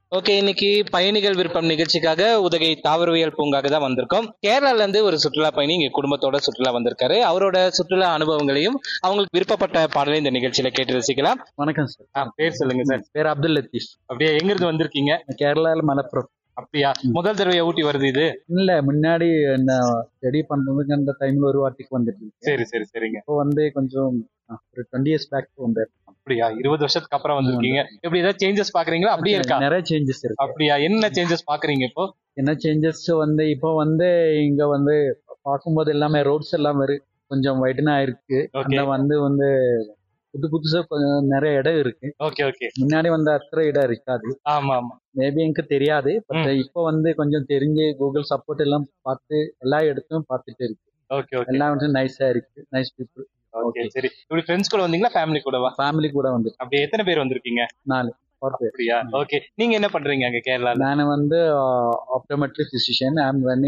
okay இன்னைக்கு பயணிகள் விருப்பம் நிகழ்ச்சிக்காக உதகை தாவரவியல் பூங்காக்கு தான் வந்திருக்கோம் கேரளால இருந்து ஒரு சுற்றுலா பயணி இங்க குடும்பத்தோட சுற்றுலா வந்திருக்காரு அவரோட சுற்றுலா அனுபவங்களையும் அவங்களுக்கு விருப்பப்பட்ட பாடலை இந்த நிகழ்ச்சியில கேட்டு ரசிக்கலாம் வணக்கம் சார் ஆ, பேர் சொல்லுங்க சார் பேர் அப்துல் லத்தீஃப் அப்படியே எங்க இருந்து வந்திருக்கீங்க கேரளால மலப்புரம் அப்படியா முதல் தடவை ஊட்டி வருது இது இல்ல முன்னாடி என்ன ஸ்டடி பண்றதுக்கு அந்த டைம்ல ஒரு வாட்டிக்கு வந்துட்டு சரி சரி சரிங்க இப்போ வந்து கொஞ்சம் ஆ, ஒரு டுவெண்ட்டி இயர்ஸ் பேக் வந்தேன் அப்படியா இருபது வருஷத்துக்கு அப்புறம் வந்திருக்கீங்க எப்படி ஏதாவது சேஞ்சஸ் பாக்குறீங்களா அப்படியே இருக்கா நிறைய சேஞ்சஸ் இருக்கு அப்படியா என்ன சேஞ்சஸ் பாக்குறீங்க இப்போ என்ன சேஞ்சஸ் வந்து இப்போ வந்து இங்க வந்து பார்க்கும்போது எல்லாமே ரோட்ஸ் எல்லாம் வெறு கொஞ்சம் வைடனா இருக்கு ஓகே அந்த வந்து வந்து புது புதுசா கொஞ்சம் நிறைய இடம் இருக்கு ஓகே ஓகே முன்னாடி வந்து அத்தனை இடம் இருக்காது ஆமா ஆமா மேபி எனக்கு தெரியாது பட் இப்போ வந்து கொஞ்சம் தெரிஞ்சு கூகுள் சப்போர்ட் எல்லாம் பார்த்து எல்லா இடத்தையும் பார்த்துட்டு இருக்கு ஓகே ஓகே எல்லாம் வந்து நைஸா இருக்கு நைஸ் பீப்புள் ஓகே சரி இப்படி ஃப்ரெண்ட்ஸ் கூட வந்தீங்களா ஃபேமிலி கூடவா ஃபேமிலி கூட வந்து அப்படியே எத்தனை பேர் வந்திருக்கீங்க நாலு four பேர் அப்படியா ஓகே நீங்க என்ன பண்றீங்க அங்க கேரளால நான் வந்து optometry physician I am running